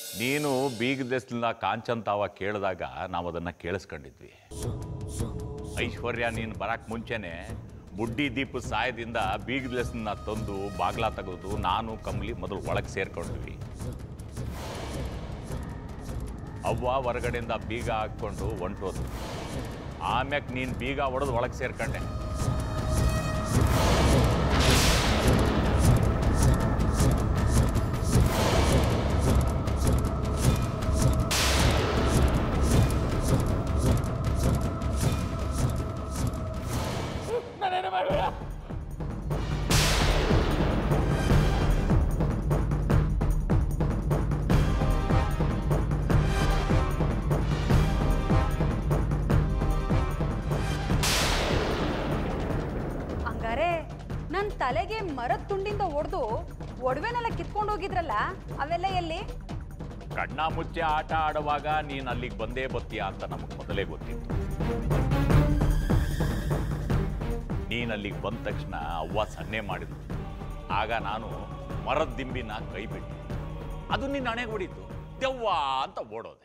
ನೀನು ಬೀಗದೆಸ್ಲಿಂದ ಕಾಂಚನ್ ತಾವ ಕೇಳಿದಾಗ ನಾವು ಅದನ್ನು ಕೇಳಿಸ್ಕೊಂಡಿದ್ವಿ ಐಶ್ವರ್ಯ ನೀನು ಬರಕ್ಕೆ ಮುಂಚೆನೆ ಬುಡ್ಡಿ ದೀಪ ಸಾಯದಿಂದ ಬೀಗದೆಸ್ನ ತಂದು ಬಾಗ್ಲ ತೆಗೆದು ನಾನು ಕಮಲಿ ಮೊದಲು ಒಳಗೆ ಸೇರ್ಕೊಂಡ್ವಿ ಅವ್ವ ಹೊರಗಡೆಯಿಂದ ಬೀಗ ಹಾಕ್ಕೊಂಡು ಹೊಂಟೋದು ಆಮ್ಯಾಕ್ ನೀನು ಬೀಗ ಹೊಡೆದು ಒಳಗೆ ಸೇರ್ಕೊಂಡೆ ಹಂಗಾರೆ ನನ್ನ ತಲೆಗೆ ಮರದ ತುಂಡಿಂದ ಒಡೆದು ಒಡವೆನೆಲ್ಲ ಕಿತ್ಕೊಂಡು ಹೋಗಿದ್ರಲ್ಲ ಅವೆಲ್ಲ ಎಲ್ಲಿ ಕಣ್ಣ ಮುಚ್ಚೆ ಆಟ ಆಡುವಾಗ ನೀನು ಅಲ್ಲಿಗೆ ಬಂದೇ ಬತ್ತೀಯ ಅಂತ ನಮಗೆ ಮೊದಲೇ ಗೊತ್ತಿತ್ತು ನೀನು ಅಲ್ಲಿಗೆ ಬಂದ ತಕ್ಷಣ ಅವ್ವ ಸನ್ನೆ ಮಾಡಿದ್ಲು ಆಗ ನಾನು ಮರದ ದಿಂಬಿನ ಕೈ ಬಿಟ್ಟೆ ಅದು ನಿನ್ನ ಹಣೆಗೆ ಹೊಡೀತು ದೆವ್ವ ಅಂತ ಓಡೋದೆ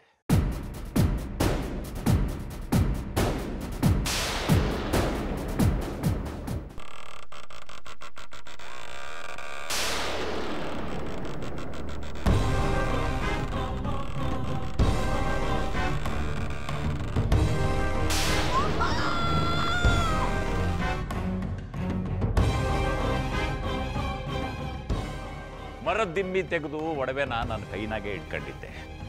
ಮರದ ದಿಂಬಿ ತೆಗೆದು ಒಡವೆನ ನನ್ನ ಕೈನಾಗೆ ಇಟ್ಕೊಂಡಿದ್ದೆ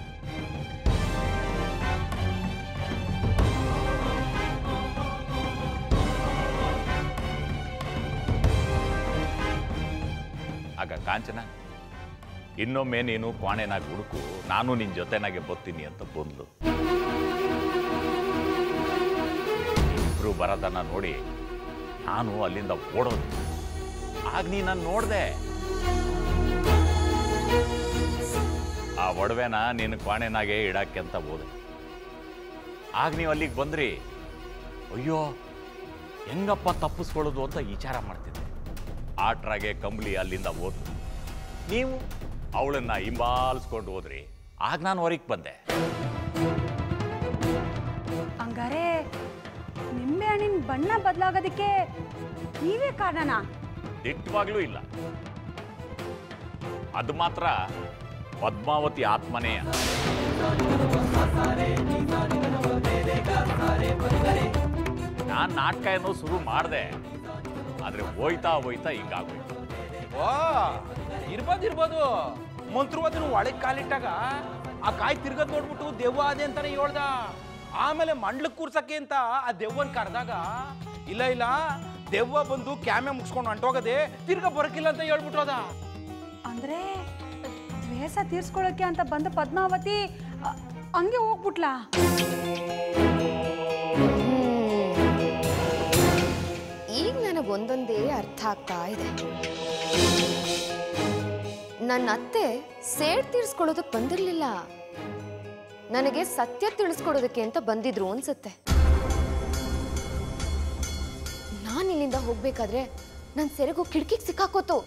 ಆಗ ಕಾಂಚನ ಇನ್ನೊಮ್ಮೆ ನೀನು ಕ್ವಾಣೆನಾಗಿ ಹುಡುಕು ನಾನು ನಿನ್ನ ಜೊತೆನಾಗೆ ಬರ್ತೀನಿ ಅಂತ ಬಂದ್ಲು ಇಬ್ರು ಬರೋದನ್ನ ನೋಡಿ ನಾನು ಅಲ್ಲಿಂದ ಓಡೋದು ಆಗ ನೀ ನಾನು ನೋಡಿದೆ ಆ ಒಡವೆನ ನೀನು ಕ್ವಾಣೆನಾಗೆ ಇಡಕ್ಕೆ ಅಂತ ಹೋದೆ ಆಗ ನೀವು ಅಲ್ಲಿಗೆ ಬಂದ್ರಿ ಅಯ್ಯೋ ಹೆಂಗಪ್ಪ ತಪ್ಪಿಸ್ಕೊಳ್ಳೋದು ಅಂತ ವಿಚಾರ ಮಾಡ್ತಿದ್ದೆ ಆಟ್ರಾಗೆ ಕಂಬಳಿ ಅಲ್ಲಿಂದ ಹೋದ್ಲು ನೀವು ಅವಳನ್ನ ಹಿಂಬಾಲಿಸ್ಕೊಂಡು ಹೋದ್ರಿ ಆಗ ನಾನು ಹೊರಗೆ ಬಂದೆ ಹಂಗಾರೆ ನಿಂಬೆ ಹಣ್ಣಿನ ಬಣ್ಣ ಬದಲಾಗೋದಕ್ಕೆ ನೀವೇ ಕಾರಣನಾ ದಿಟ್ಟವಾಗ್ಲೂ ಇಲ್ಲ ಅದು ಮಾತ್ರ ಪದ್ಮಾವತಿ ಆತ್ಮನೇ ನಾನು ನಾಟಕ ಏನೋ ಶುರು ಮಾಡಿದೆ ಆದ್ರೆ ಹೋಯ್ತಾ ಹೋಯ್ತಾ ಹಿಂಗಾಗೋಯ್ತು ಓ ಇರ್ಬೋದು ಇರ್ಬೋದು ಮಂತ್ರವಾದನು ಒಳಗೆ ಕಾಲಿಟ್ಟಾಗ ಆ ಕಾಯಿ ತಿರ್ಗದ್ ನೋಡ್ಬಿಟ್ಟು ದೆವ್ವ ಅದೇ ಅಂತಾನೆ ಹೇಳ್ದ ಆಮೇಲೆ ಮಂಡ್ಲಕ್ ಕೂರ್ಸಕ್ಕೆ ಅಂತ ಆ ದೆವ್ವನ್ ಕರೆದಾಗ ಇಲ್ಲ ಇಲ್ಲ ದೆವ್ವ ಬಂದು ಕ್ಯಾಮೆ ಮುಗಿಸ್ಕೊಂಡು ಹೊಂಟೋಗದೆ ತಿರ್ಗ ಬರಕಿಲ್ಲ ಅಂತ ಹೇಳ್ಬಿಟ್ಟು ಹೋದ ಅಂದ್ರೆ ದ್ವೇಷ ತೀರ್ಸ್ಕೊಳ್ಳೋಕೆ ಅಂತ ಬಂದ ಪದ್ಮಾವತಿ ಅ, ಹಂಗೆ ಹೋಗ್ಬಿಟ್ಲಾ ಈಗ ನನಗೆ ಒಂದೊಂದೇ ಅರ್ಥ ಆಗ್ತಾ ಇದೆ ನನ್ನ ಅತ್ತೆ ಸೇಡ್ ತೀರ್ಸ್ಕೊಳ್ಳೋದಕ್ಕೆ ಬಂದಿರಲಿಲ್ಲ ನನಗೆ ಸತ್ಯ ತಿಳಿಸ್ಕೊಡೋದಕ್ಕೆ ಅಂತ ಬಂದಿದ್ರು ಅನ್ಸುತ್ತೆ ನಾನು ಇಲ್ಲಿಂದ ಹೋಗ್ಬೇಕಾದ್ರೆ ನನ್ನ ಸೆರೆಗು ಕಿಟಕಿಗೆ ಸಿಕ್ಕಾಕೋತು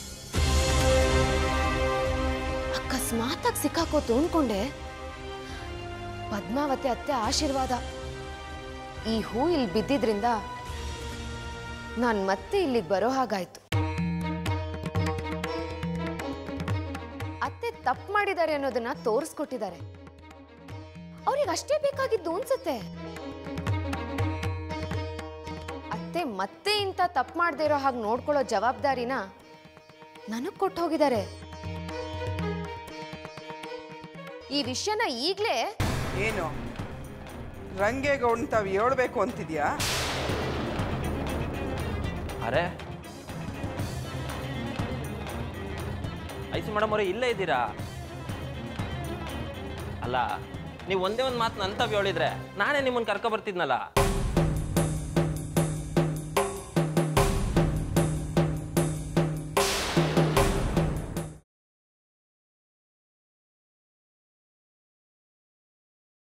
ಅಕಸ್ಮಾತಾಗಿ ಸಿಕ್ಕಾಕೋತು ಅನ್ಕೊಂಡೆ ಪದ್ಮಾವತಿ ಅತ್ತೆ ಆಶೀರ್ವಾದ ಈ ಹೂ ಇಲ್ಲಿ ಬಿದ್ದಿದ್ರಿಂದ ನಾನು ಮತ್ತೆ ಇಲ್ಲಿಗೆ ಬರೋ ಹಾಗಾಯ್ತು ಅತ್ತೆ ತಪ್ಪು ಮಾಡಿದ್ದಾರೆ ಅನ್ನೋದನ್ನ ತೋರಿಸ್ಕೊಟ್ಟಿದ್ದಾರೆ ಅವ್ರಿಗೆ ಅಷ್ಟೇ ಬೇಕಾಗಿದ್ದು ಅನ್ಸುತ್ತೆ ಅತ್ತೆ ಮತ್ತೆ ಇಂಥ ತಪ್ಪು ಮಾಡದೇ ಇರೋ ಹಾಗೆ ನೋಡ್ಕೊಳ್ಳೋ ಜವಾಬ್ದಾರಿನ ನನಗ್ ಕೊಟ್ಟು ಹೋಗಿದ್ದಾರೆ ಈ ವಿಷಯನ ಈಗ್ಲೇ ಏನು ರಂಗೇಗೌಡನ್ ತಾವು ಹೇಳ್ಬೇಕು ಅಂತಿದ್ಯಾ ಅರೆ ಐಸಿ ಮೇಡಮ್ ಅವರೇ ಇಲ್ಲೇ ಇದ್ದೀರಾ ಅಲ್ಲ ನೀವು ಒಂದೇ ಒಂದು ಮಾತು ನನ್ನ ತಾವ್ ಹೇಳಿದ್ರೆ ನಾನೇ ನಿಮ್ಮನ್ನು ಕರ್ಕೊ ಬರ್ತಿದ್ನಲ್ಲ